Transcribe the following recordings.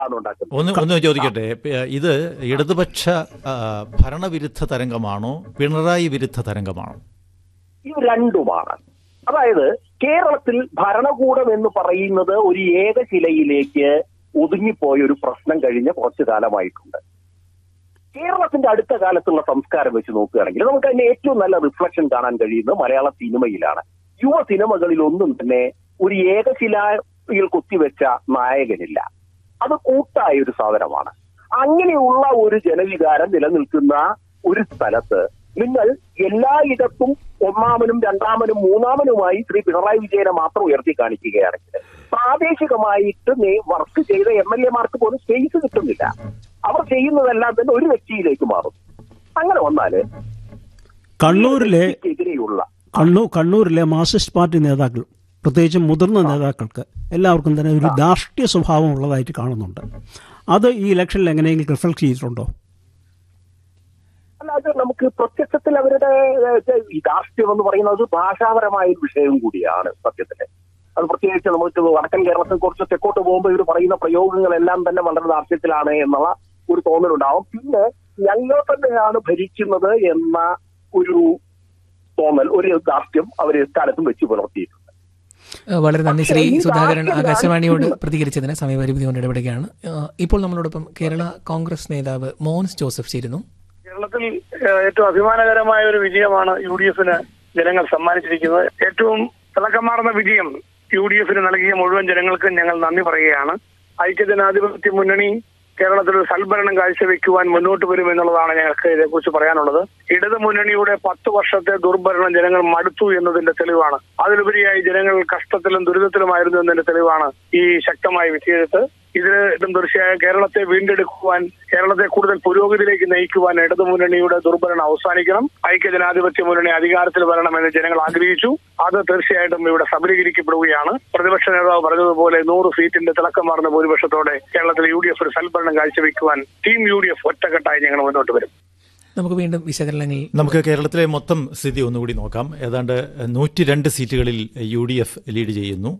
ആണ് ഉണ്ടാക്കുന്നത് ഒന്ന് ഒന്ന് ചോദിക്കട്ടെ പ- ഇത് ഇടതുപക്ഷ ആ, ഭരണവിരുദ്ധ തരംഗമാണോ പിണറായി വിരുദ്ധ തരംഗമാണോ ഇത് രണ്ടുമാണ് അതായത് കേരളത്തിൽ ഭരണകൂടം എന്ന് പറയുന്നത് ഒരു ഏകശിലയിലേക്ക് ഒതുങ്ങിപ്പോയ ഒരു പ്രശ്നം കഴിഞ്ഞ കുറച്ചു കാലമായിട്ടുണ്ട് കേരളത്തിന്റെ അടുത്ത കാലത്തുള്ള സംസ്കാരം വെച്ച് നോക്കുകയാണെങ്കിൽ നമുക്ക് അതിന്റെ ഏറ്റവും നല്ല റിഫ്ലക്ഷൻ കാണാൻ കഴിയുന്നത് മലയാള സിനിമയിലാണ് യുവ സിനിമകളിൽ ഒന്നും തന്നെ ഒരു ഏകശിലയിൽ കുത്തിവെച്ച നായകനില്ല അത് കൂട്ടായ ഒരു സാധനമാണ് അങ്ങനെയുള്ള ഒരു ജനവികാരം നിലനിൽക്കുന്ന ഒരു സ്ഥലത്ത് നിങ്ങൾ എല്ലായിടത്തും ഒന്നാമനും രണ്ടാമനും മൂന്നാമനുമായി ശ്രീ പിണറായി വിജയനെ മാത്രം ഉയർത്തി കാണിക്കുകയാണെങ്കിൽ പ്രാദേശികമായിട്ട് വർക്ക് ചെയ്ത എം എൽ എമാർക്ക് പോലും സ്പേസ് കിട്ടുന്നില്ല അവർ ചെയ്യുന്നതെല്ലാം തന്നെ ഒരു വ്യക്തിയിലേക്ക് മാറും അങ്ങനെ വന്നാല് കണ്ണൂരിലെ എതിരെയുള്ള കണ്ണൂർ കണ്ണൂരിലെ മാർക്സിസ്റ്റ് പാർട്ടി നേതാക്കൾ പ്രത്യേകിച്ചും മുതിർന്ന നേതാക്കൾക്ക് എല്ലാവർക്കും തന്നെ ഒരു ധാർഷ്ട്യ സ്വഭാവം ഉള്ളതായിട്ട് കാണുന്നുണ്ട് അത് ഈ ഇലക്ഷനിൽ എങ്ങനെയെങ്കിലും റിഫ്ലക്ട് ചെയ്തിട്ടുണ്ടോ അല്ല അത് നമുക്ക് പ്രത്യക്ഷത്തിൽ അവരുടെ ഏഹ്, ഈ രാഷ്ട്രീയം എന്ന് പറയുന്നത് അത് ഭാഷാപരമായ ഒരു വിഷയം കൂടിയാണ് സത്യത്തില് അത് പ്രത്യേകിച്ച് നമുക്ക് വടക്കൻ കേരളത്തിൽ കുറച്ച് തെക്കോട്ട് പോകുമ്പോൾ ഇവർ പറയുന്ന പ്രയോഗങ്ങളെല്ലാം തന്നെ വളരെ ദാർഷ്ട്യത്തിലാണ് എന്നുള്ള ഒരു തോന്നലുണ്ടാവും പിന്നെ ഞങ്ങൾ തന്നെയാണ് ഭരിക്കുന്നത് എന്ന ഒരു തോന്നൽ ഒരു ദാർഷ്ട്യം അവർ കാലത്തും വെച്ച് പുലർത്തിയിട്ടുണ്ട് ഏഹ് വളരെ നന്ദി ശ്രീ പക്ഷേ ഈ സുധാകരൻ രാഷ്ട്രീയ ആകാശവാണിയോട് രാഷ്ട്രീയം- പ്രതികരിച്ചതിന് സമയപരിമിതി കൊണ്ട് ഇടപെടുകയാണ് ഏഹ് ഇപ്പോൾ നമ്മളോടൊപ്പം കേരള കോൺഗ്രസ് നേതാവ് മോൻസ് ജോസഫ് ചേരുന്നു കേരളത്തിൽ ഏഹ്, ഏറ്റവും അഭിമാനകരമായ ഒരു വിജയമാണ് യു ഡി എഫിന് ജനങ്ങൾ സമ്മാനിച്ചിരിക്കുന്നത് ഏറ്റവും തിളക്കമാർന്ന വിജയം യു ഡി എഫിന് നൽകിയ മുഴുവൻ ജനങ്ങൾക്കും ഞങ്ങൾ നന്ദി പറയുകയാണ് ഐക്യജനാധിപത്യ മുന്നണി കേരളത്തിൽ ഒരു സൽഭരണം കാഴ്ചവെക്കുവാൻ മുന്നോട്ട് വരും എന്നുള്ളതാണ് ഞങ്ങൾക്ക് ഇതേക്കുറിച്ച് പറയാനുള്ളത് ഇടത് മുന്നണിയുടെ പത്ത് വർഷത്തെ ദുർഭരണം ജനങ്ങൾ മടുത്തു എന്നതിന്റെ തെളിവാണ് അതിലുപരിയായി ജനങ്ങൾ കഷ്ടത്തിലും ദുരിതത്തിലുമായിരുന്നു എന്നതിന്റെ തെളിവാണ് ഈ ശക്തമായ വിജയത്ത് ഇതിലും തീർച്ചയായും കേരളത്തെ വീണ്ടെടുക്കുവാൻ കേരളത്തെ കൂടുതൽ പുരോഗതിയിലേക്ക് നയിക്കുവാൻ ഇടതു മുന്നണിയുടെ ദുർഭരണം അവസാനിക്കണം ഐക്യജനാധിപത്യ മുന്നണി അധികാരത്തിൽ വരണമെന്ന് ജനങ്ങൾ ആഗ്രഹിച്ചു അത് തീർച്ചയായിട്ടും ഇവിടെ സബലീകരിക്കപ്പെടുകയാണ് പ്രതിപക്ഷ നേതാവ് പറഞ്ഞതുപോലെ നൂറ് സീറ്റിന്റെ തിളക്കമാർന്ന ഭൂരിപക്ഷത്തോടെ കേരളത്തിൽ യു ഡി എഫ് ഒരു സൽഭരണം കാഴ്ചവെക്കുവാൻ ടീം യു ഡി എഫ് ഒറ്റക്കെട്ടായി ഞങ്ങൾ മുന്നോട്ട് വരും നമുക്ക് വീണ്ടും വിശകലനങ്ങൾ നമുക്ക് കേരളത്തിലെ മൊത്തം സ്ഥിതി ഒന്നുകൂടി നോക്കാം ഏതാണ്ട് നൂറ്റി രണ്ട് സീറ്റുകളിൽ യു ഡി എഫ് ലീഡ് ചെയ്യുന്നു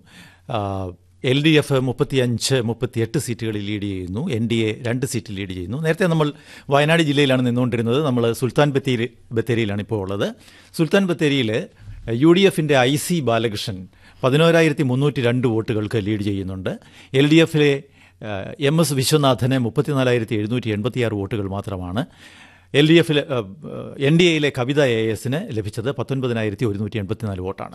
എൽ ഡി എഫ് മുപ്പത്തിയഞ്ച് മുപ്പത്തിയെട്ട് സീറ്റുകളിൽ ലീഡ് ചെയ്യുന്നു എൻ ഡി എ രണ്ട് സീറ്റിൽ ലീഡ് ചെയ്യുന്നു നേരത്തെ നമ്മൾ വയനാട് ജില്ലയിലാണ് നിന്നുകൊണ്ടിരുന്നത് നമ്മൾ സുൽത്താൻ ബത്തേരി ബത്തേരിയിലാണ് ഇപ്പോൾ ഉള്ളത് സുൽത്താൻ ബത്തേരിയിൽ യു ഡി എഫിൻ്റെ ഐ സി ബാലകൃഷ്ണൻ പതിനോരായിരത്തി മുന്നൂറ്റി രണ്ട് വോട്ടുകൾക്ക് ലീഡ് ചെയ്യുന്നുണ്ട് എൽ ഡി എഫിലെ എം എസ് വിശ്വനാഥന് മുപ്പത്തിനാലായിരത്തി എഴുന്നൂറ്റി എൺപത്തിയാറ് വോട്ടുകൾ മാത്രമാണ് എൽ ഡി എഫിൽ എൻ ഡി എയിലെ കവിത എ എസിന് ലഭിച്ചത് പത്തൊൻപതിനായിരത്തി ഒരുന്നൂറ്റി എൺപത്തിനാല് വോട്ടാണ്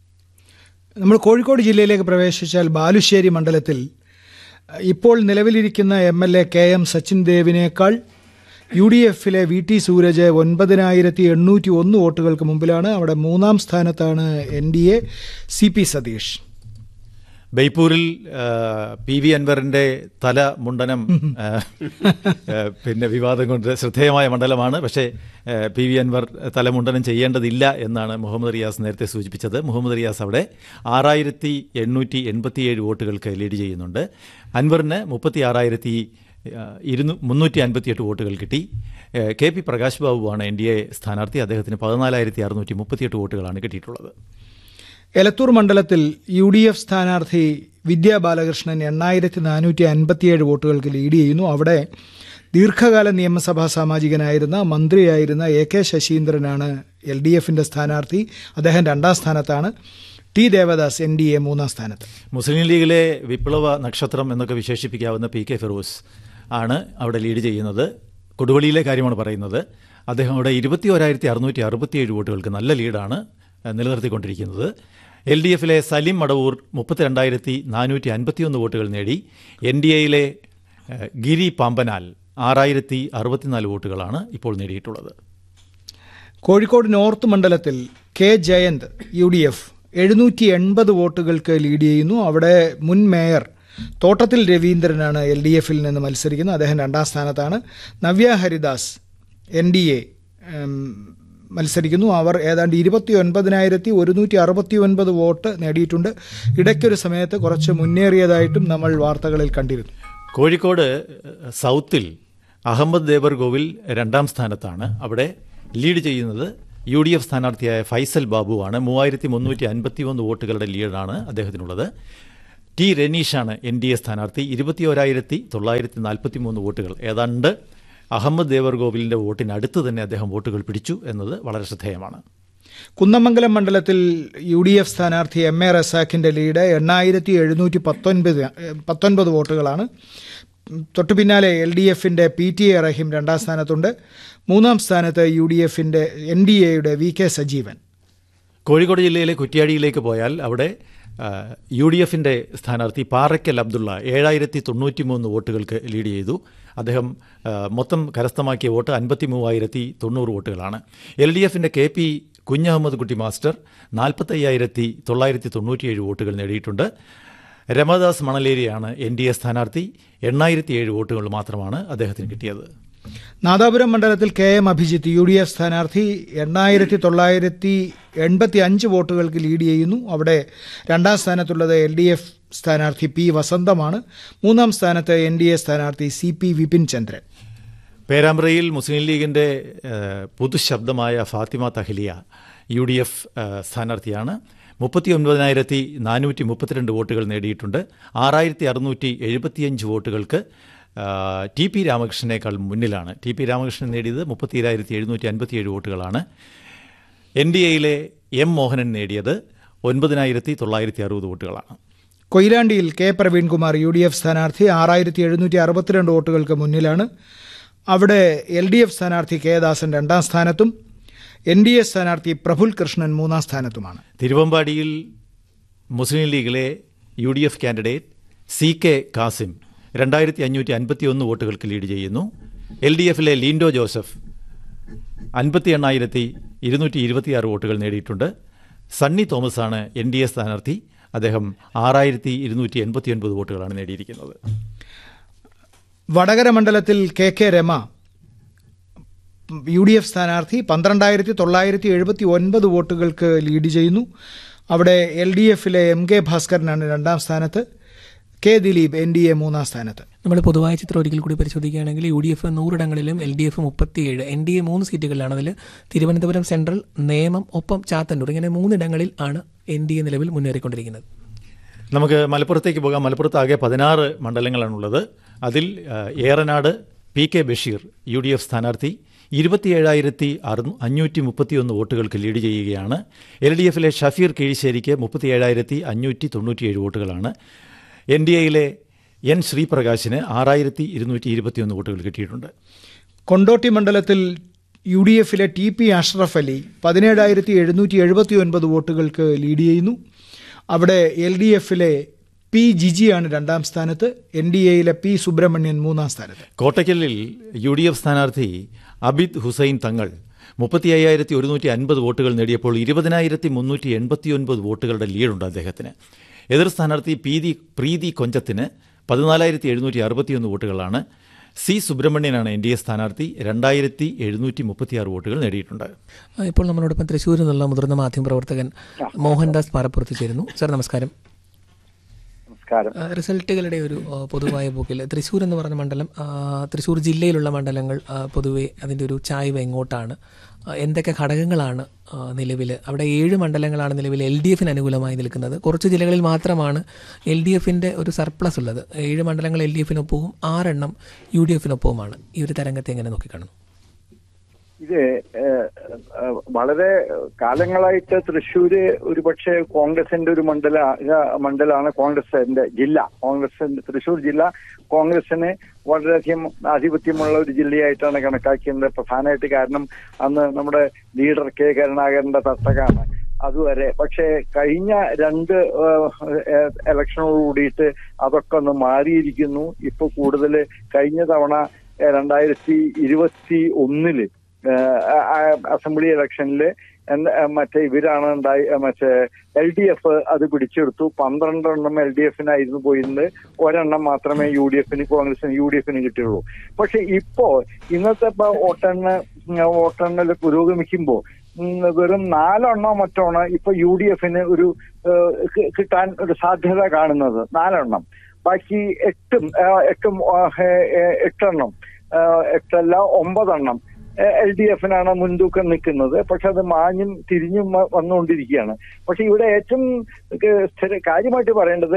നമ്മൾ കോഴിക്കോട് ജില്ലയിലേക്ക് പ്രവേശിച്ചാൽ ബാലുശ്ശേരി മണ്ഡലത്തിൽ അഹ്, ഇപ്പോൾ നിലവിലിരിക്കുന്ന M L A K M Sachin ദേവിനേക്കാൾ യു ഡി എഫിലെ വി ടി സൂരജ് ഒൻപതിനായിരത്തി എണ്ണൂറ്റി ഒന്ന് വോട്ടുകൾക്ക് മുമ്പിലാണ് അവിടെ മൂന്നാം സ്ഥാനത്താണ് N D A C P Satheesh ബേപ്പൂരിൽ ആ, പി വി അൻവറിന്റെ തല മുണ്ടനം ആ, ആ, പിന്നെ വിവാദം കൊണ്ട് ശ്രദ്ധേയമായ മണ്ഡലമാണ് പക്ഷേ ആ, പി വി അൻവർ തലമുണ്ടനം ചെയ്യേണ്ടതില്ല എന്നാണ് മുഹമ്മദ് റിയാസ് നേരത്തെ സൂചിപ്പിച്ചത് മുഹമ്മദ് റിയാസ് അവിടെ ആറായിരത്തി എണ്ണൂറ്റി എൺപത്തിയേഴ് വോട്ടുകൾക്ക് ലീഡ് ചെയ്യുന്നുണ്ട് അൻവറിന് മുപ്പത്തി ആറായിരത്തി ഇരുന്നൂ മുന്നൂറ്റി അൻപത്തിയെട്ട് വോട്ടുകൾ കിട്ടി ആ, കെ പി പ്രകാശ് ബാബുവാണ് എൻ ഡി എ സ്ഥാനാർത്ഥി അദ്ദേഹത്തിന് പതിനാലായിരത്തി അറുന്നൂറ്റി മുപ്പത്തിയെട്ട് വോട്ടുകളാണ് കിട്ടിയിട്ടുള്ളത് എലത്തൂർ മണ്ഡലത്തിൽ യു ഡി എഫ് സ്ഥാനാർത്ഥി വിദ്യാ ബാലകൃഷ്ണൻ എണ്ണായിരത്തി നാനൂറ്റി അൻപത്തിയേഴ് വോട്ടുകൾക്ക് ലീഡ് ചെയ്യുന്നു അവിടെ ദീർഘകാല നിയമസഭാ സാമാജികനായിരുന്ന മന്ത്രിയായിരുന്ന എ കെ ശശീന്ദ്രനാണ് എൽ ഡി എഫിന്റെ സ്ഥാനാർത്ഥി അദ്ദേഹം രണ്ടാം സ്ഥാനത്താണ് T Devadas N D A മൂന്നാം സ്ഥാനത്ത് മുസ്ലിം ലീഗിലെ വിപ്ലവ നക്ഷത്രം എന്നൊക്കെ വിശേഷിപ്പിക്കാവുന്ന പി കെ ഫിറോസ് ആണ് അവിടെ ലീഡ് ചെയ്യുന്നത് കൊടുവള്ളിയിലെ കാര്യമാണ് പറയുന്നത് അദ്ദേഹം അവിടെ ഇരുപത്തി ഒരായിരത്തി അറുന്നൂറ്റി അറുപത്തിയേഴ് വോട്ടുകൾക്ക് നല്ല ലീഡാണ് ഏഹ്, നിലനിർത്തിക്കൊണ്ടിരിക്കുന്നത് എൽ ഡി എഫിലെ സലിം മടവൂർ മുപ്പത്തിരണ്ടായിരത്തി നാനൂറ്റി അൻപത്തിയൊന്ന് വോട്ടുകൾ നേടി എൻ ഡി എയിലെ ഏഹ്, ഗിരി പാമ്പനാൽ ആറായിരത്തി അറുപത്തിനാല് വോട്ടുകളാണ് ഇപ്പോൾ നേടിയിട്ടുള്ളത് കോഴിക്കോട് നോർത്ത് മണ്ഡലത്തിൽ K Jayanth U D F എഴുന്നൂറ്റി എൺപത് വോട്ടുകൾക്ക് ലീഡ് ചെയ്യുന്നു അവിടെ മുൻ മേയർ തോട്ടത്തിൽ രവീന്ദ്രനാണ് എൽ ഡി എഫിൽ നിന്ന് മത്സരിക്കുന്നത് അദ്ദേഹം രണ്ടാം സ്ഥാനത്താണ് Navya Haridas N D A മത്സരിക്കുന്നു അവർ ഏതാണ്ട് ഇരുപത്തി ഒൻപതിനായിരത്തി ഒരുന്നൂറ്റി അറുപത്തി ഒൻപത് വോട്ട് നേടിയിട്ടുണ്ട് ഇടയ്ക്കൊരു സമയത്ത് കുറച്ച് മുന്നേറിയതായിട്ടും നമ്മൾ വാർത്തകളിൽ കണ്ടിരുന്നു കോഴിക്കോട് സൗത്തിൽ അഹമ്മദ് ദേബർഗോവിൽ രണ്ടാം സ്ഥാനത്താണ് അവിടെ ലീഡ് ചെയ്യുന്നത് യു ഡി എഫ് സ്ഥാനാർത്ഥിയായ ഫൈസൽ ബാബുവാണ് മൂവായിരത്തി മുന്നൂറ്റി അൻപത്തി ഒന്ന് വോട്ടുകളുടെ ലീഡാണ് അദ്ദേഹത്തിനുള്ളത് ടി രനീഷാണ് എൻ ഡി എ സ്ഥാനാർത്ഥി ഇരുപത്തിയോരായിരത്തി തൊള്ളായിരത്തി നാൽപ്പത്തി മൂന്ന് വോട്ടുകൾ ഏതാണ്ട് അഹമ്മദ് ദേവർഗോവിലിൻ്റെ വോട്ടിനടുത്ത് തന്നെ അദ്ദേഹം വോട്ടുകൾ പിടിച്ചു എന്നത് വളരെ ശ്രദ്ധേയമാണ് കുന്നമംഗലം മണ്ഡലത്തിൽ യു ഡി എഫ് സ്ഥാനാർത്ഥി എം എ റസാഖിന്റെ ലീഡ് എണ്ണായിരത്തി എഴുന്നൂറ്റി പത്തൊൻപത് പത്തൊൻപത് വോട്ടുകളാണ് തൊട്ടു പിന്നാലെ എൽ ഡി എഫിന്റെ പി ടി എ റഹീം രണ്ടാം സ്ഥാനത്തുണ്ട് മൂന്നാം സ്ഥാനത്ത് യു ഡി എഫിന്റെ എൻ ഡി എയുടെ വി കെ സജീവൻ കോഴിക്കോട് ജില്ലയിലെ കുറ്റ്യാടിയിലേക്ക് പോയാൽ അവിടെ യു ഡി എഫിൻ്റെ സ്ഥാനാർത്ഥി പാറയ്ക്കൽ അബ്ദുള്ള ഏഴായിരത്തി തൊണ്ണൂറ്റി മൂന്ന് വോട്ടുകൾക്ക് ലീഡ് ചെയ്തു അദ്ദേഹം ആ, മൊത്തം കരസ്ഥമാക്കിയ വോട്ട് അൻപത്തി മൂവായിരത്തി തൊണ്ണൂറ് വോട്ടുകളാണ് എൽ ഡി എഫിൻ്റെ K P Kunhammed Kutty master നാൽപ്പത്തയ്യായിരത്തി തൊള്ളായിരത്തി തൊണ്ണൂറ്റിയേഴ് വോട്ടുകൾ നേടിയിട്ടുണ്ട് രമദാസ് മണലേരിയാണ് എൻ ഡി എ സ്ഥാനാർത്ഥി എണ്ണായിരത്തി ഏഴ് വോട്ടുകൾ മാത്രമാണ് അദ്ദേഹത്തിന് കിട്ടിയത് നാദാപുരം മണ്ഡലത്തിൽ K M Abhijith U D F സ്ഥാനാർത്ഥി എണ്ണായിരത്തി തൊള്ളായിരത്തി എൺപത്തി അഞ്ച് വോട്ടുകൾക്ക് ലീഡ് ചെയ്യുന്നു അവിടെ രണ്ടാം സ്ഥാനത്തുള്ളത് എൽ ഡി എഫ് സ്ഥാനാർത്ഥി പി വസന്തമാണ് മൂന്നാം സ്ഥാനത്ത് എൻ ഡി എ സ്ഥാനാർത്ഥി സി പി വിപിൻ ചന്ദ്രൻ പേരാമ്പ്രയിൽ മുസ്ലിം ലീഗിൻ്റെ ഏഹ്, പുതുശബ്ദമായ Fathima Thahliya U D F ഏഹ്, സ്ഥാനാർത്ഥിയാണ് മുപ്പത്തി ഒൻപതിനായിരത്തി നാനൂറ്റി മുപ്പത്തിരണ്ട് വോട്ടുകൾ നേടിയിട്ടുണ്ട് ആറായിരത്തി അറുന്നൂറ്റി എഴുപത്തിയഞ്ച് വോട്ടുകൾക്ക് ആഹ്, ടി പി രാമകൃഷ്ണനേക്കാൾ മുന്നിലാണ് ടി പി രാമകൃഷ്ണൻ നേടിയത് മുപ്പത്തിരായിരത്തി എഴുന്നൂറ്റി അൻപത്തിയേഴ് വോട്ടുകളാണ് എൻ ഡി എയിലെ എം മോഹനൻ നേടിയത് ഒൻപതിനായിരത്തി തൊള്ളായിരത്തി അറുപത് വോട്ടുകളാണ് കൊയിലാണ്ടിയിൽ K Praveenkumar U D F സ്ഥാനാർത്ഥി ആറായിരത്തി എഴുന്നൂറ്റി അറുപത്തിരണ്ട് വോട്ടുകൾക്ക് മുന്നിലാണ് അവിടെ എൽ ഡി എഫ് സ്ഥാനാർത്ഥി കെ ദാസൻ രണ്ടാം സ്ഥാനത്തും എൻ ഡി എ സ്ഥാനാർത്ഥി പ്രഫുൽ കൃഷ്ണൻ മൂന്നാം സ്ഥാനത്തുമാണ് തിരുവമ്പാടിയിൽ മുസ്ലിം ലീഗിലെ U D F candidate C K Kasim രണ്ടായിരത്തി അഞ്ഞൂറ്റി അൻപത്തി ഒന്ന് വോട്ടുകൾക്ക് ലീഡ് ചെയ്യുന്നു എൽ ഡി എഫിലെ ലീൻഡോ ജോസഫ് അൻപത്തി എണ്ണായിരത്തി ഇരുന്നൂറ്റി ഇരുപത്തിയാറ് വോട്ടുകൾ നേടിയിട്ടുണ്ട് സണ്ണി തോമസാണ് എൻ ഡി എ സ്ഥാനാർത്ഥി അദ്ദേഹം ആറായിരത്തി ഇരുന്നൂറ്റി എൺപത്തി ഒൻപത് വോട്ടുകളാണ് നേടിയിരിക്കുന്നത് വടകര മണ്ഡലത്തിൽ K K Rema U D F സ്ഥാനാർത്ഥി പന്ത്രണ്ടായിരത്തി തൊള്ളായിരത്തി എഴുപത്തി ഒൻപത് വോട്ടുകൾക്ക് ലീഡ് ചെയ്യുന്നു അവിടെ എൽ ഡി എഫിലെ എം കെ ഭാസ്കരനാണ് രണ്ടാം സ്ഥാനത്ത് K Dileep N D A മൂന്നാം സ്ഥാനത്ത് നമ്മൾ പൊതുവായ ചിത്രം ഒരിക്കൽ കൂടി പരിശോധിക്കുകയാണെങ്കിൽ യു ഡി എഫ് നൂറിടങ്ങളിലും എൽ ഡി എഫ് മുപ്പത്തിയേഴ് എൻ ഡി എ മൂന്ന് സീറ്റുകളിലാണ് അതിൽ തിരുവനന്തപുരം സെൻട്രൽ നേമം ഒപ്പം ചാത്തന്നൂർ ഇങ്ങനെ മൂന്നിടങ്ങളിൽ ആണ് എൻ ഡി എ നിലവിൽ മുന്നേറിക്കൊണ്ടിരിക്കുന്നത് നമുക്ക് മലപ്പുറത്തേക്ക് പോകാം മലപ്പുറത്ത് ആകെ പതിനാറ് മണ്ഡലങ്ങളാണുള്ളത് അതിൽ ആ, Eranad P K Basheer U D F സ്ഥാനാർത്ഥി ഇരുപത്തിയേഴായിരത്തി അറു അഞ്ഞൂറ്റി മുപ്പത്തിയൊന്ന് വോട്ടുകൾക്ക് ലീഡ് ചെയ്യുകയാണ് എൽ ഡി എഫിലെ ഷഫീർ കീഴിശ്ശേരിക്ക് മുപ്പത്തിയേഴായിരത്തി അഞ്ഞൂറ്റി തൊണ്ണൂറ്റിയേഴ് വോട്ടുകളാണ് എൻ ഡി എയിലെ എൻ ശ്രീപ്രകാശിന് ആറായിരത്തി ഇരുന്നൂറ്റി ഇരുപത്തിയൊന്ന് വോട്ടുകൾ കിട്ടിയിട്ടുണ്ട് കൊണ്ടോട്ടി മണ്ഡലത്തിൽ യു ഡി എഫിലെ ടി പി അഷ്റഫ് അലി പതിനേഴായിരത്തി എഴുന്നൂറ്റി എഴുപത്തി ഒൻപത് വോട്ടുകൾക്ക് ലീഡ് ചെയ്യുന്നു അവിടെ എൽ ഡി എഫിലെ പി ജിജിയാണ് രണ്ടാം സ്ഥാനത്ത് എൻ ഡി എയിലെ പി സുബ്രഹ്മണ്യൻ മൂന്നാം സ്ഥാനത്ത് കോട്ടയ്ക്കലിൽ യു ഡി എഫ് സ്ഥാനാർത്ഥി അബിദ് ഹുസൈൻ തങ്ങൾ മുപ്പത്തി അയ്യായിരത്തി ഒരുന്നൂറ്റി അൻപത് വോട്ടുകൾ നേടിയപ്പോൾ ഇരുപതിനായിരത്തി മുന്നൂറ്റി എൺപത്തി ഒൻപത് വോട്ടുകളുടെ ലീഡുണ്ട് അദ്ദേഹത്തിന് എതിർ സ്ഥാനാർത്ഥി പീതി പ്രീതി കൊഞ്ചത്തിന് പതിനാലായിരത്തി എഴുന്നൂറ്റി അറുപത്തിയൊന്ന് വോട്ടുകളാണ് സി സുബ്രഹ്മണ്യനാണ് എൻ ഡി എ സ്ഥാനാർത്ഥി രണ്ടായിരത്തി എഴുന്നൂറ്റി മുപ്പത്തിയാറ് വോട്ടുകൾ നേടിയിട്ടുണ്ട് ആ, ഇപ്പോൾ നമ്മളോടൊപ്പം തൃശ്ശൂരിൽ നിന്നുള്ള മുതിർന്ന മാധ്യമപ്രവർത്തകൻ മോഹൻദാസ് പാറപ്പുറത്ത് ചേരുന്നു സർ നമസ്കാരം നമസ്കാരം ആ, റിസൾട്ടുകളുടെ ഒരു ആ, പൊതുവായ പോക്കിൽ തൃശ്ശൂർ എന്ന് പറഞ്ഞ മണ്ഡലം ആ, തൃശ്ശൂർ ജില്ലയിലുള്ള മണ്ഡലങ്ങൾ ആ, പൊതുവെ അതിൻ്റെ ഒരു ചായ്വ് എങ്ങോട്ടാണ് ആ, എന്തൊക്കെ ഘടകങ്ങളാണ് നിലവിൽ അവിടെ ഏഴ് മണ്ഡലങ്ങളാണ് നിലവിൽ എൽ ഡി എഫിന് അനുകൂലമായി നിൽക്കുന്നത് കുറച്ച് ജില്ലകളിൽ മാത്രമാണ് എൽ ഡി എഫിൻ്റെ ഒരു സർപ്ലസ് ഉള്ളത് ഏഴ് മണ്ഡലങ്ങൾ എൽ ഡി എഫിനൊപ്പവും ആറെണ്ണം യു ഡി എഫിനൊപ്പവുമാണ് ഈ ഒരു തരംഗത്തെ എങ്ങനെ നോക്കിക്കാണുന്നു ഇത് ഏഹ്, ഏഹ്, വളരെ കാലങ്ങളായിട്ട് തൃശ്ശൂര് ഒരുപക്ഷെ കോൺഗ്രസിന്റെ ഒരു മണ്ഡല മണ്ഡലമാണ് കോൺഗ്രസിന്റെ ജില്ല കോൺഗ്രസിന്റെ തൃശ്ശൂർ ജില്ല കോൺഗ്രസിന് വളരെയധികം ആധിപത്യമുള്ള ഒരു ജില്ലയായിട്ടാണ് കണക്കാക്കിയത് പ്രധാനമായിട്ട് കാരണം അന്ന് നമ്മുടെ ലീഡർ കെ കരുണാകരന്റെ തട്ടകാണ് അതുവരെ പക്ഷേ കഴിഞ്ഞ രണ്ട് ഇലക്ഷനോട് കൂടിയിട്ട് അതൊക്കെ ഒന്ന് മാറിയിരിക്കുന്നു ഇപ്പൊ കൂടുതൽ കഴിഞ്ഞ തവണ ഏഹ്, രണ്ടായിരത്തി ഇരുപത്തി ഒന്നില് ഏഹ്, ആ- ആ അസംബ്ലി ഇലക്ഷനിൽ മറ്റേ ഇവരാണ് ഉണ്ടായി ഏഹ്, മറ്റേ എൽ ഡി എഫ് അത് പിടിച്ചെടുത്തു പന്ത്രണ്ടെണ്ണം എൽ ഡി എഫിനായിരുന്നു പോയിരുന്നത് ഒരെണ്ണം മാത്രമേ യു ഡി എഫിന് കോൺഗ്രസിന് യു ഡി എഫിന് കിട്ടിയുള്ളൂ പക്ഷെ ഇപ്പോ ഇന്നത്തെ ഇപ്പൊ വോട്ടെണ്ണ വോട്ടെണ്ണൽ പുരോഗമിക്കുമ്പോ ഉം, വെറും നാലെണ്ണോ മറ്റോണ് ഇപ്പൊ യു ഡി എഫിന് ഒരു ഏഹ്, കി- കിട്ടാൻ ഒരു സാധ്യത കാണുന്നത് നാലെണ്ണം ബാക്കി എട്ടും ഏഹ്, എട്ടും ഏഹ്, ഏഹ്, എട്ടെണ്ണം ഏഹ്, എട്ടല്ല ഒമ്പതെണ്ണം എൽ ഡി എഫിനാണ് മുൻതൂക്കം നിൽക്കുന്നത് പക്ഷെ അത് മാഞ്ഞും തിരിഞ്ഞും വ- വന്നുകൊണ്ടിരിക്കുകയാണ് പക്ഷെ ഇവിടെ ഏറ്റവും ഏഹ്, സ്ഥിര കാര്യമായിട്ട് പറയേണ്ടത്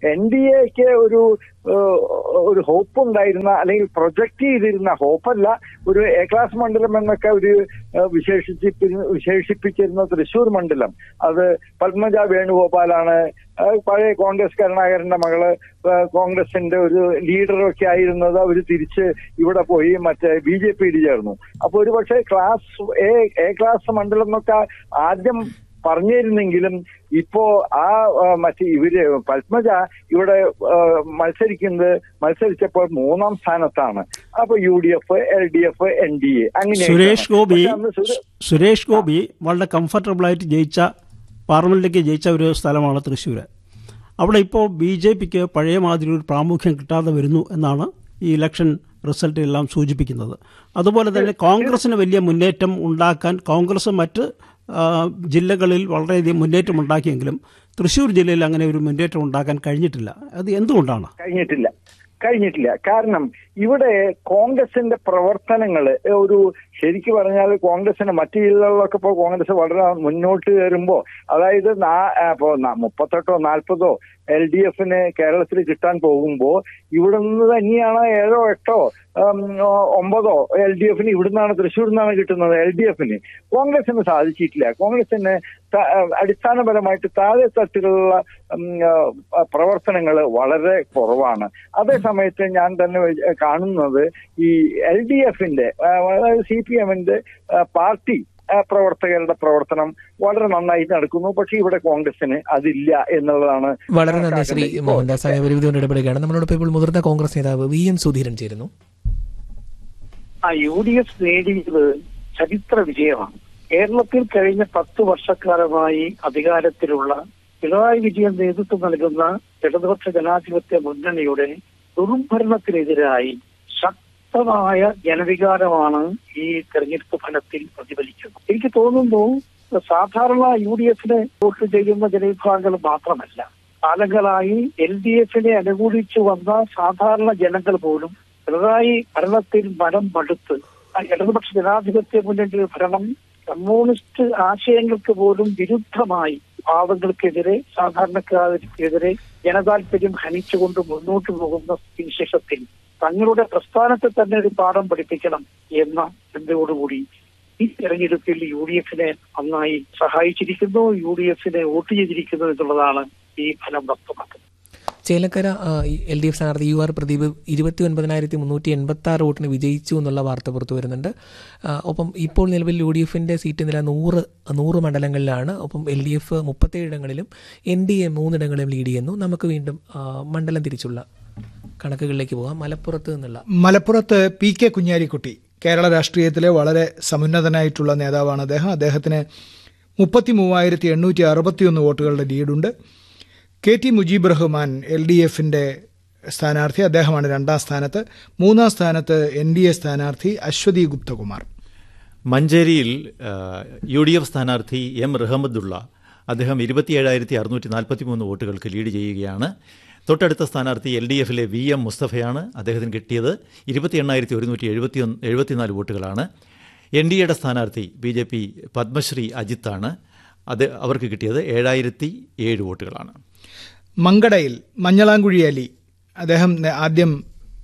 എൻ ഡി എക്ക് ഒരു ഏഹ്, ഒരു ഹോപ്പ് ഉണ്ടായിരുന്ന അല്ലെങ്കിൽ പ്രൊജക്ട് ചെയ്തിരുന്ന ഹോപ്പല്ല ഒരു എ ക്ലാസ് മണ്ഡലം എന്നൊക്കെ ഒരു ഏഹ്, വിശേഷിപ്പി വിശേഷിപ്പിച്ചിരുന്ന തൃശൂർ മണ്ഡലം അത് പത്മജ വേണുഗോപാലാണ് ഏഹ്, പഴയ കോൺഗ്രസ് കരുണാകരന്റെ മകള് ഏഹ്, കോൺഗ്രസിന്റെ ഒരു ലീഡറൊക്കെ ആയിരുന്നത് അവർ തിരിച്ച് ഇവിടെ പോയി മറ്റേ ബി ജെ പിയിൽ ചേർന്നു അപ്പൊ ഒരു പക്ഷേ ക്ലാസ് എ എ ക്ലാസ് മണ്ഡലം എന്നൊക്കെ ആദ്യം പറഞ്ഞിരുന്നെങ്കിലും ഇപ്പോ ആ ആ, മറ്റേ ഇവര് പത്മജ ഇവിടെ ആ, മത്സരിക്കുന്നത് മത്സരിച്ചപ്പോൾ മൂന്നാം സ്ഥാനത്താണ് അപ്പൊ U D F L D F N D A അങ്ങനെ സുരേഷ് ഗോപി അന്ന് സുരേ- സുരേഷ് ഗോപി വളരെ കംഫർട്ടബിളായിട്ട് ജയിച്ച പാർലമെന്റിലേക്ക് ജയിച്ച ഒരു സ്ഥലമാണ് തൃശ്ശൂർ അവിടെ ഇപ്പോൾ ബി ജെ പിക്ക് പഴയ മാതിരി ഒരു പ്രാമുഖ്യം കിട്ടാതെ വരുന്നു എന്നാണ് ഈ ഇലക്ഷൻ റിസൾട്ട് എല്ലാം സൂചിപ്പിക്കുന്നത് അതുപോലെ തന്നെ കോൺഗ്രസിന് വലിയ മുന്നേറ്റം ഉണ്ടാക്കാൻ കോൺഗ്രസ് മറ്റ് ആ, ജില്ലകളിൽ വളരെയധികം മുന്നേറ്റം ഉണ്ടാക്കിയെങ്കിലും തൃശ്ശൂർ ജില്ലയിൽ അങ്ങനെ ഒരു മുന്നേറ്റം ഉണ്ടാക്കാൻ കഴിഞ്ഞിട്ടില്ല അത് എന്തുകൊണ്ടാണ് കഴിഞ്ഞിട്ടില്ല കഴിഞ്ഞിട്ടില്ല കാരണം ഇവിടെ കോൺഗ്രസിന്റെ പ്രവർത്തനങ്ങൾ ഒരു ശരിക്കു പറഞ്ഞാൽ കോൺഗ്രസിന് മറ്റു ജില്ലകളിലൊക്കെ ഇപ്പോൾ കോൺഗ്രസ് വളരെ മുന്നോട്ട് കയറുമ്പോൾ അതായത് നാ- ആ, ഇപ്പോ ന- മുപ്പത്തെട്ടോ നാൽപ്പതോ എൽ ഡി എഫിന് കേരളത്തിൽ കിട്ടാൻ പോകുമ്പോൾ ഇവിടെ നിന്ന് തന്നെയാണ് ഏഴോ എട്ടോ ഉം, ഒമ്പതോ എൽ ഡി എഫിന് ഇവിടുന്നാണ് തൃശ്ശൂരിൽ നിന്നാണ് കിട്ടുന്നത് എൽ ഡി എഫിന് കോൺഗ്രസിന് സാധിച്ചിട്ടില്ല കോൺഗ്രസിന് ത- അടിസ്ഥാനപരമായിട്ട് താഴെ തട്ടിലുള്ള പ്രവർത്തനങ്ങൾ വളരെ കുറവാണ് അതേ സമയത്ത് ഞാൻ തന്നെ വെ- കാണുന്നത് ഈ എൽ ഡി എഫിന്റെ അതായത് സി പി എമ്മിന്റെ പാർട്ടി ആ, പ്രവർത്തകരുടെ പ്രവർത്തനം വളരെ നന്നായി നടക്കുന്നു പക്ഷെ ഇവിടെ കോൺഗ്രസിന് അതില്ല എന്നുള്ളതാണ് വളരെ നന്ദി ശ്രീ കണക്കാക്കേണ്ടത്. ഇപ്പോൾ മോഹൻദാസ് സമയപരിമിതി കൊണ്ട് ഇടപെടുകയാണ് നമ്മളോടൊപ്പം ഇപ്പോൾ മുതിർന്ന കോൺഗ്രസ് നേതാവ് വി എം സുധീരൻ ചേരുന്നു ആ യു ഡി എഫ് നേടിയത് ചരിത്ര വിജയമാണ് കേരളത്തിൽ കഴിഞ്ഞ പത്ത് വർഷക്കാലമായി അധികാരത്തിലുള്ള പിണറായി വിജയൻ നേതൃത്വം നൽകുന്ന ഇടതുപക്ഷ ജനാധിപത്യ മുന്നണിയുടെ ദുർഭരണത്തിനെതിരായി ശക്തമായ ജനവികാരമാണ് ഈ തെരഞ്ഞെടുപ്പ് ഫലത്തിൽ പ്രതിഫലിക്കുന്നത് എനിക്ക് തോന്നുന്നു സാധാരണ യു ഡി എഫിനെ വോട്ട് ചെയ്യുന്ന ജനവിഭാഗങ്ങൾ മാത്രമല്ല കാലങ്ങളായി എൽ ഡി എഫിനെ അനുകൂലിച്ചു വന്ന സാധാരണ ജനങ്ങൾ പോലും പിണറായി ഭരണത്തിൽ മനം മടുത്ത് ആ ഇടതുപക്ഷ ജനാധിപത്യ മുന്നണിയുടെ ഭരണം കമ്മ്യൂണിസ്റ്റ് ആശയങ്ങൾക്ക് പോലും വിരുദ്ധമായി പാവങ്ങൾക്കെതിരെ സാധാരണക്കാർക്കെതിരെ ജനതാൽപര്യം ഹനിച്ചുകൊണ്ട് മുന്നോട്ട് പോകുന്ന വിശേഷത്തിൽ തങ്ങളുടെ പ്രസ്ഥാനത്തെ തന്നെ ഒരു പാഠം പഠിപ്പിക്കണം എന്ന ചിന്തയോടുകൂടി ഈ തെരഞ്ഞെടുപ്പിൽ യു ഡി എഫിനെ നന്നായി സഹായിച്ചിരിക്കുന്നു യു ഡി എഫിനെ വോട്ട് ചെയ്തിരിക്കുന്നു എന്നുള്ളതാണ് ഈ ഫലം വ്യക്തമാക്കുന്നത് ചേലക്കര എൽ ഡി എഫ് സ്ഥാനാർത്ഥി യു ആർ പ്രദീപ് ഇരുപത്തി ഒൻപതിനായിരത്തി മുന്നൂറ്റി എൺപത്തി ആറ് വോട്ടിന് വിജയിച്ചു എന്നുള്ള വാർത്ത പുറത്തു വരുന്നുണ്ട് ആ, ഒപ്പം ഇപ്പോൾ നിലവിൽ യു ഡി എഫിൻ്റെ സീറ്റ് നില നൂറ് നൂറ് മണ്ഡലങ്ങളിലാണ് ഒപ്പം എൽ ഡി എഫ് മുപ്പത്തേഴ് ഇടങ്ങളിലും എൻ ഡി എ മൂന്നിടങ്ങളിലും ലീഡ് ചെയ്യുന്നു നമുക്ക് വീണ്ടും ആ, മണ്ഡലം തിരിച്ചുള്ള കണക്കുകളിലേക്ക് പോകാം മലപ്പുറത്ത് നിന്നുള്ള മലപ്പുറത്ത് പി കെ കുഞ്ഞാലിക്കുട്ടി കേരള രാഷ്ട്രീയത്തിലെ വളരെ സമുന്നതനായിട്ടുള്ള നേതാവാണ് അദ്ദേഹം അദ്ദേഹത്തിന് മുപ്പത്തി മൂവായിരത്തി എണ്ണൂറ്റി അറുപത്തിയൊന്ന് വോട്ടുകളുടെ ലീഡുണ്ട് K T Mujeeb Rahman L D എഫിന്റെ സ്ഥാനാർത്ഥി അദ്ദേഹമാണ് രണ്ടാം സ്ഥാനത്ത് മൂന്നാം സ്ഥാനത്ത് എൻ ഡി എ സ്ഥാനാർത്ഥി അശ്വതി ഗുപ്തകുമാർ മഞ്ചേരിയിൽ ആ, യു ഡി എഫ് സ്ഥാനാർത്ഥി എം റഹമദുള്ള അദ്ദേഹം ഇരുപത്തിയേഴായിരത്തി അറുന്നൂറ്റി നാൽപ്പത്തി മൂന്ന് വോട്ടുകൾക്ക് ലീഡ് ചെയ്യുകയാണ് തൊട്ടടുത്ത സ്ഥാനാർത്ഥി എൽ ഡി എഫിലെ വി എം മുസ്തഫയാണ് അദ്ദേഹത്തിന് കിട്ടിയത് ഇരുപത്തി എണ്ണായിരത്തി ഒരുന്നൂറ്റി എഴുപത്തി ഒന്ന് എഴുപത്തിനാല് വോട്ടുകളാണ് എൻ ഡി എയുടെ സ്ഥാനാർത്ഥി ബി ജെ പി പത്മശ്രീ അജിത്താണ് അത് അവർക്ക് കിട്ടിയത് ഏഴായിരത്തി ഏഴ് വോട്ടുകളാണ് മങ്കടയിൽ മഞ്ഞളാംകുഴി അലി അദ്ദേഹം നേ- ആദ്യം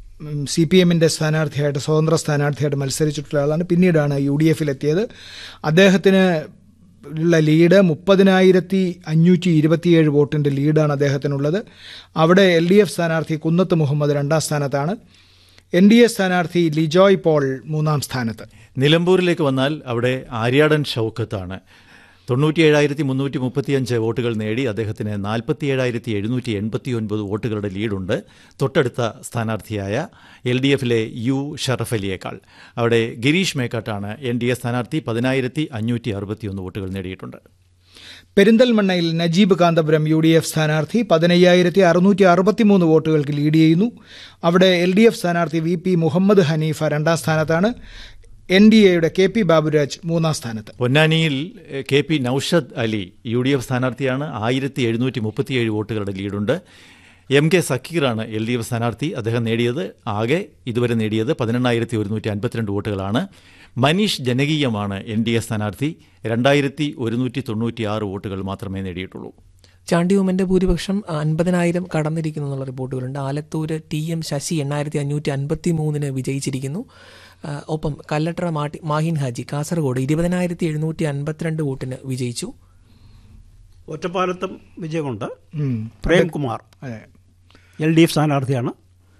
സി പി എമ്മിൻ്റെ സ്ഥാനാർത്ഥിയായിട്ട് സ്വതന്ത്ര സ്ഥാനാർത്ഥിയായിട്ട് മത്സരിച്ചിട്ടുള്ള ആളാണ് പിന്നീടാണ് യു ഡി എഫിൽ എത്തിയത് അദ്ദേഹത്തിന് ഉള്ള ലീഡ് മുപ്പതിനായിരത്തി അഞ്ഞൂറ്റി ഇരുപത്തിയേഴ് വോട്ടിൻ്റെ ലീഡാണ് അദ്ദേഹത്തിനുള്ളത് അവിടെ എൽ ഡി എഫ് സ്ഥാനാർത്ഥി കുന്നത്ത് മുഹമ്മദ് രണ്ടാം സ്ഥാനത്താണ് എൻ ഡി എ സ്ഥാനാർത്ഥി ലിജോയ് പോൾ മൂന്നാം സ്ഥാനത്ത് നിലമ്പൂരിലേക്ക് വന്നാൽ അവിടെ ആര്യാടൻ ഷൗക്കത്താണ് തൊണ്ണൂറ്റിയേഴായിരത്തി മുന്നൂറ്റി മുപ്പത്തിയഞ്ച് വോട്ടുകൾ നേടി അദ്ദേഹത്തിന് നാൽപ്പത്തിയേഴായിരത്തി എഴുന്നൂറ്റി എൺപത്തി ഒൻപത് വോട്ടുകളുടെ ലീഡുണ്ട് തൊട്ടടുത്ത സ്ഥാനാർത്ഥിയായ എൽ ഡി എഫിലെ യു ഷറഫ് അലിയേക്കാൾ അവിടെ ഗിരീഷ് മേക്കാട്ടാണ് എൻ ഡി എ സ്ഥാനാർത്ഥി പതിനായിരത്തി അഞ്ഞൂറ്റി അറുപത്തിയൊന്ന് വോട്ടുകൾ നേടിയിട്ടുണ്ട് പെരിന്തൽമണ്ണയിൽ Najeeb Kanthapuram U D F സ്ഥാനാർത്ഥി പതിനയ്യായിരത്തി അറുന്നൂറ്റി അറുപത്തിമൂന്ന് വോട്ടുകൾക്ക് ലീഡ് ചെയ്യുന്നു അവിടെ എൽ ഡി എഫ് സ്ഥാനാർത്ഥി വി പി മുഹമ്മദ് ഹനീഫ രണ്ടാം സ്ഥാനത്താണ് എൻ ഡി എയുടെ കെ പി ബാബുരാജ് മൂന്നാം സ്ഥാനത്ത് പൊന്നാനിയിൽ എഹ്, K P Noushad Ali U D F സ്ഥാനാർത്ഥിയാണ് ആയിരത്തി എഴുന്നൂറ്റി മുപ്പത്തിയേഴ് വോട്ടുകളുടെ ലീഡുണ്ട് എം കെ സക്കീറാണ് എൽ ഡി എഫ് സ്ഥാനാർത്ഥി അദ്ദേഹം നേടിയത് ആകെ ഇതുവരെ നേടിയത് പതിനെണ്ണായിരത്തി ഒരുന്നൂറ്റി അൻപത്തിരണ്ട് വോട്ടുകളാണ് മനീഷ് ജനകീയമാണ് എൻ ഡി എ സ്ഥാനാർത്ഥി രണ്ടായിരത്തി ഒരുന്നൂറ്റി തൊണ്ണൂറ്റി ആറ് വോട്ടുകൾ മാത്രമേ നേടിയിട്ടുള്ളൂ ചാണ്ടി ഉമ്മന്റെ ഭൂരിപക്ഷം അൻപതിനായിരം കടന്നിരിക്കുന്നു എന്നുള്ള റിപ്പോർട്ടുകളുണ്ട് ആലത്തൂര് ടി എം ശശി എണ്ണായിരത്തി അഞ്ഞൂറ്റി അൻപത്തി മൂന്നിന് വിജയിച്ചിരിക്കുന്നു ആ, ഒപ്പം കല്ലട്ര മാട്ടി മാഹിൻ ഹാജി കാസർഗോഡ് ഇരുപതിനായിരത്തി എഴുന്നൂറ്റി അൻപത്തിരണ്ട് വോട്ടിന് വിജയിച്ചു ഒറ്റപ്പാലത്തും വിജയമുണ്ട് ഉം. പ്രേംകുമാർ അതെ എൽ ഡി എഫ് സ്ഥാനാർത്ഥിയാണ്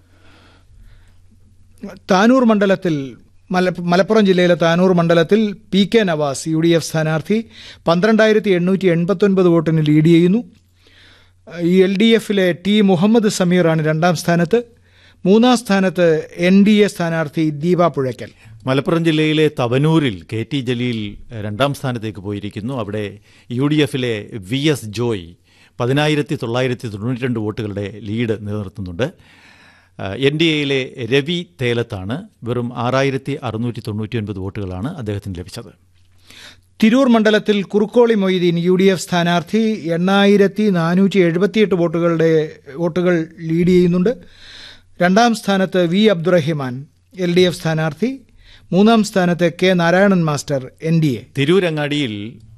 താനൂർ മണ്ഡലത്തിൽ മല മലപ്പുറം ജില്ലയിലെ താനൂർ മണ്ഡലത്തിൽ P K Navas U D F സ്ഥാനാർത്ഥി പന്ത്രണ്ടായിരത്തി എണ്ണൂറ്റി എൺപത്തൊൻപത് വോട്ടിന് ലീഡ് ചെയ്യുന്നു ഈ എൽ ഡി എഫിലെ ടി മുഹമ്മദ് സമീറാണ് രണ്ടാം സ്ഥാനത്ത് മൂന്നാം സ്ഥാനത്ത് എൻ ഡി എ സ്ഥാനാർത്ഥി ദീപ പുഴയ്ക്കൽ മലപ്പുറം ജില്ലയിലെ തവനൂരിൽ കെ ടി ജലീൽ രണ്ടാം സ്ഥാനത്തേക്ക് പോയിരിക്കുന്നു അവിടെ യു ഡി എഫിലെ വി എസ് ജോയ് പതിനായിരത്തി തൊള്ളായിരത്തി തൊണ്ണൂറ്റി രണ്ട് വോട്ടുകളുടെ ലീഡ് നിലനിർത്തുന്നുണ്ട് എൻ ഡി എയിലെ രവി തേലത്താണ് വെറും ആറായിരത്തി അറുന്നൂറ്റി തൊണ്ണൂറ്റി ഒൻപത് വോട്ടുകളാണ് അദ്ദേഹത്തിന് ലഭിച്ചത് തിരൂർ മണ്ഡലത്തിൽ Kurukkoli Moideen U D F സ്ഥാനാർത്ഥി എണ്ണായിരത്തി നാനൂറ്റി എഴുപത്തിയെട്ട് വോട്ടുകളുടെ വോട്ടുകൾ ലീഡ് ചെയ്യുന്നുണ്ട് രണ്ടാം സ്ഥാനത്ത് V Abdurahiman L D F സ്ഥാനാർത്ഥി മൂന്നാം സ്ഥാനത്ത് K Narayanan master N D A തിരൂരങ്ങാടിയിൽ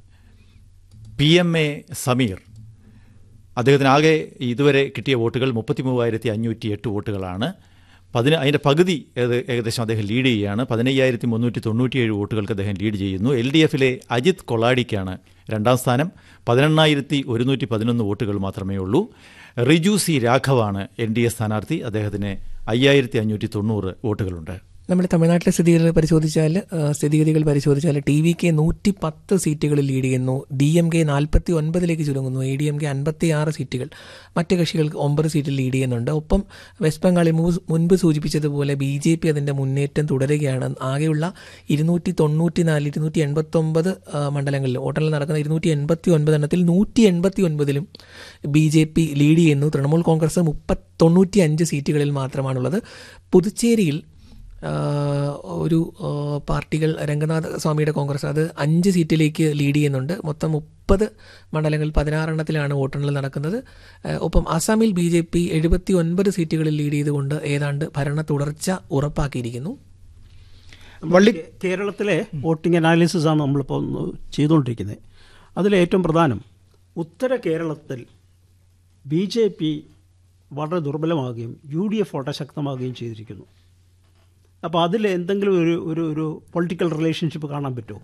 പി എം എ സമീർ അദ്ദേഹത്തിന് ആകെ ഇതുവരെ കിട്ടിയ വോട്ടുകൾ മുപ്പത്തി മൂവായിരത്തി അഞ്ഞൂറ്റി എട്ട് വോട്ടുകളാണ് പതിന അതിൻ്റെ പകുതി ഏത് ഏകദേശം അദ്ദേഹം ലീഡ് ചെയ്യുകയാണ് പതിനയ്യായിരത്തി മുന്നൂറ്റി തൊണ്ണൂറ്റിയേഴ് വോട്ടുകൾക്ക് അദ്ദേഹം ലീഡ് ചെയ്യുന്നു എൽ ഡി എഫിലെ അജിത് കൊളാഡിക്കാണ് രണ്ടാം സ്ഥാനം പതിനെണ്ണായിരത്തി ഒരുന്നൂറ്റി പതിനൊന്ന് വോട്ടുകൾ മാത്രമേ ഉള്ളൂ റിജു സി രാഘവാണ് എൻ ഡി എ സ്ഥാനാർത്ഥി അദ്ദേഹത്തിന് അയ്യായിരത്തി അഞ്ഞൂറ്റി തൊണ്ണൂറ് വോട്ടുകളുണ്ട് നമ്മുടെ തമിഴ്നാട്ടിലെ സ്ഥിതിഗതികൾ പരിശോധിച്ചാൽ ആ, സ്ഥിതിഗതികൾ പരിശോധിച്ചാൽ ടി വി കെ നൂറ്റി പത്ത് സീറ്റുകളിൽ ലീഡ് ചെയ്യുന്നു ഡി എം കെ നാൽപ്പത്തി ഒൻപതിലേക്ക് ചുരുങ്ങുന്നു എ ഡി എം കെ അൻപത്തി ആറ് സീറ്റുകൾ മറ്റ് കക്ഷികൾക്ക് ഒമ്പത് സീറ്റിൽ ലീഡ് ചെയ്യുന്നുണ്ട് ഒപ്പം വെസ്റ്റ് ബംഗാളിൽ മു- മുൻപ് സൂചിപ്പിച്ചതുപോലെ ബി ജെ പി അതിൻ്റെ മുന്നേറ്റം തുടരുകയാണ് ആകെയുള്ള ഇരുന്നൂറ്റി തൊണ്ണൂറ്റി നാല് ഇരുന്നൂറ്റി എൺപത്തൊമ്പത് മണ്ഡലങ്ങളിൽ വോട്ടെണ്ണൽ നടക്കുന്ന ഇരുന്നൂറ്റി എൺപത്തി ഒൻപത് എണ്ണത്തിൽ നൂറ്റി എൺപത്തി ഒൻപതിലും ബി ജെ പി ലീഡ് ചെയ്യുന്നു തൃണമൂൽ കോൺഗ്രസ് മുപ്പത്തി തൊണ്ണൂറ്റി അഞ്ച് സീറ്റുകളിൽ മാത്രമാണുള്ളത് പുതുച്ചേരിയിൽ ആഹ് ഒരു ആഹ് പാർട്ടികൾ രംഗനാഥ സ്വാമിയുടെ കോൺഗ്രസ് അത് അഞ്ച് സീറ്റിലേക്ക് ലീഡ് ചെയ്യുന്നുണ്ട് മൊത്തം മുപ്പത് മണ്ഡലങ്ങളിൽ പതിനാറെണ്ണത്തിലാണ് വോട്ടെണ്ണൽ നടക്കുന്നത് ആഹ് ഒപ്പം ആസാമിൽ ബി ജെ പി എഴുപത്തി ഒൻപത് സീറ്റുകളിൽ ലീഡ് ചെയ്തുകൊണ്ട് ഏതാണ്ട് ഭരണ തുടർച്ച ഉറപ്പാക്കിയിരിക്കുന്നു വള്ളി കേരളത്തിലെ വോട്ടിംഗ് അനാലിസിസ് ആണ് നമ്മളിപ്പോൾ ഒന്ന് ചെയ്തുകൊണ്ടിരിക്കുന്നത് അതിൽ ഏറ്റവും പ്രധാനം ഉത്തര കേരളത്തിൽ ബി ജെ പി വളരെ ദുർബലമാകുകയും യു ഡി എഫ് വളരെ ശക്തമാകുകയും ചെയ്തിരിക്കുന്നു അപ്പോൾ അതിൽ എന്തെങ്കിലും ഒരു ഒരു ഒരു പൊളിറ്റിക്കൽ റിലേഷൻഷിപ്പ് കാണാൻ പറ്റുമോ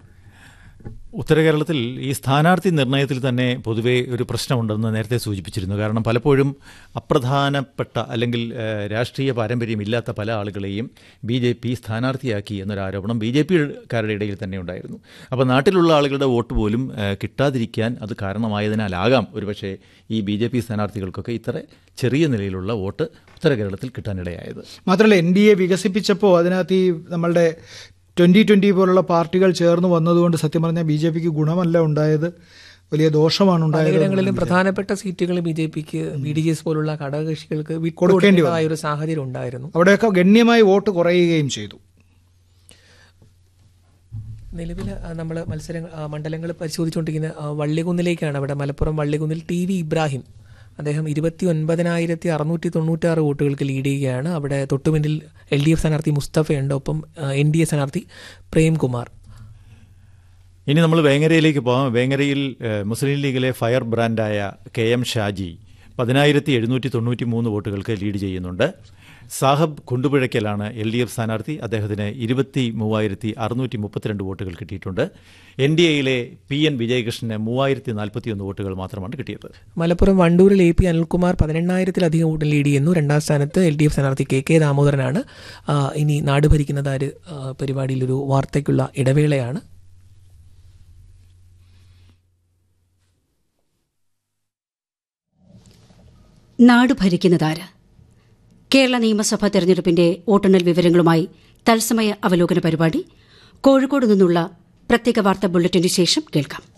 ഉത്തര കേരളത്തിൽ ഈ സ്ഥാനാർത്ഥി നിർണയത്തിൽ തന്നെ പൊതുവെ ഒരു പ്രശ്നമുണ്ടെന്ന് നേരത്തെ സൂചിപ്പിച്ചിരുന്നു കാരണം പലപ്പോഴും അപ്രധാനപ്പെട്ട അല്ലെങ്കിൽ ഏഹ്, രാഷ്ട്രീയ പാരമ്പര്യമില്ലാത്ത പല ആളുകളെയും ബി ജെ പി സ്ഥാനാർത്ഥിയാക്കി എന്നൊരു ആരോപണം ബി ജെ പിക്കാരുടെ ഇടയിൽ തന്നെ ഉണ്ടായിരുന്നു അപ്പോൾ നാട്ടിലുള്ള ആളുകളുടെ വോട്ട് പോലും ഏഹ്, കിട്ടാതിരിക്കാൻ അത് കാരണമായതിനാലാകാം ഒരുപക്ഷെ ഈ ബി ജെ പി സ്ഥാനാർത്ഥികൾക്കൊക്കെ ഇത്ര ചെറിയ നിലയിലുള്ള വോട്ട് ഉത്തര കേരളത്തിൽ കിട്ടാനിടയായത് മാത്രമല്ല എൻ ഡി എ വികസിപ്പിച്ചപ്പോൾ അതിനകത്ത് ഈ നമ്മളുടെ ട്വൻ്റി ട്വൻ്റി പോലുള്ള പാർട്ടികൾ ചേർന്ന് വന്നതുകൊണ്ട് സത്യം പറഞ്ഞാൽ ബി ജെ പിക്ക് ഗുണമല്ല ഉണ്ടായത് വലിയ ദോഷമാണ് ഉണ്ടായത് പലയിടങ്ങളിലും പ്രധാനപ്പെട്ട സീറ്റുകൾ ബി ജെ പിക്ക് ബി ഡി ജി എസ് പോലുള്ള ഘടകകക്ഷികൾക്ക് കൊടുക്കേണ്ടി വിട്ടുകൊടുക്കേണ്ടതായ ഒരു സാഹചര്യം ഉണ്ടായിരുന്നു അവിടെയൊക്കെ ഗണ്യമായി വോട്ട് കുറയുകയും ചെയ്തു നിലവിൽ നമ്മൾ മത്സരങ്ങൾ മണ്ഡലങ്ങൾ പരിശോധിച്ചുകൊണ്ടിരിക്കുന്ന ആ, വള്ളികുന്നിലേക്കാണ് അവിടെ മലപ്പുറം വള്ളികുന്നിൽ ടി വി ഇബ്രാഹിം അദ്ദേഹം ഇരുപത്തി ഒൻപതിനായിരത്തി അറുന്നൂറ്റി തൊണ്ണൂറ്റാറ് വോട്ടുകൾക്ക് ലീഡ് ചെയ്യുകയാണ് അവിടെ തൊട്ടുപിന്നിൽ എൽ ഡി എഫ് സ്ഥാനാർത്ഥി മുസ്തഫയുണ്ട് ഒപ്പം എൻ ഡി എ സ്ഥാനാർത്ഥി പ്രേംകുമാർ ഇനി നമ്മൾ വേങ്ങരയിലേക്ക് പോകാം വേങ്ങരയിൽ ഏഹ്, മുസ്ലിം ലീഗിലെ ഫയർ ബ്രാൻഡായ കെ എം ഷാജി പതിനായിരത്തി എഴുന്നൂറ്റി തൊണ്ണൂറ്റി മൂന്ന് വോട്ടുകൾക്ക് ലീഡ് ചെയ്യുന്നുണ്ട് സാഹബ് കുണ്ടുപുഴയ്ക്കലാണ് എൽ ഡി എഫ് സ്ഥാനാർത്ഥി അദ്ദേഹത്തിന് ഇരുപത്തി മൂവായിരത്തി അറുന്നൂറ്റി മുപ്പത്തിരണ്ട് വോട്ടുകൾ കിട്ടിയിട്ടുണ്ട് എൻ ഡി എയിലെ പി എൻ വിജയകൃഷ്ണന് മൂവായിരത്തി നാൽപ്പത്തിയൊന്ന് വോട്ടുകൾ മാത്രമാണ് കിട്ടിയത് മലപ്പുറം വണ്ടൂരിൽ എ പി അനിൽകുമാർ പതിനെണ്ണായിരത്തിലധികം വോട്ടിൽ ലീഡ് ചെയ്യുന്നു രണ്ടാം സ്ഥാനത്ത് എൽ ഡി എഫ് സ്ഥാനാർത്ഥി കെ കെ ദാമോദരനാണ് ആ, ഇനി നാട് ഭരിക്കുന്നതാര് ആ, പരിപാടിയിലൊരു വാർത്തയ്ക്കുള്ള ഇടവേളയാണ് നാട് ഭരിക്കുന്നതാര് കേരള നിയമസഭാ തെരഞ്ഞെടുപ്പിന്റെ വോട്ടെണ്ണൽ വിവരങ്ങളുമായി തത്സമയ അവലോകന പരിപാടി കോഴിക്കോട് നിന്നുള്ള പ്രത്യേക വാർത്താ ബുള്ളറ്റിന് ശേഷം കേൾക്കാം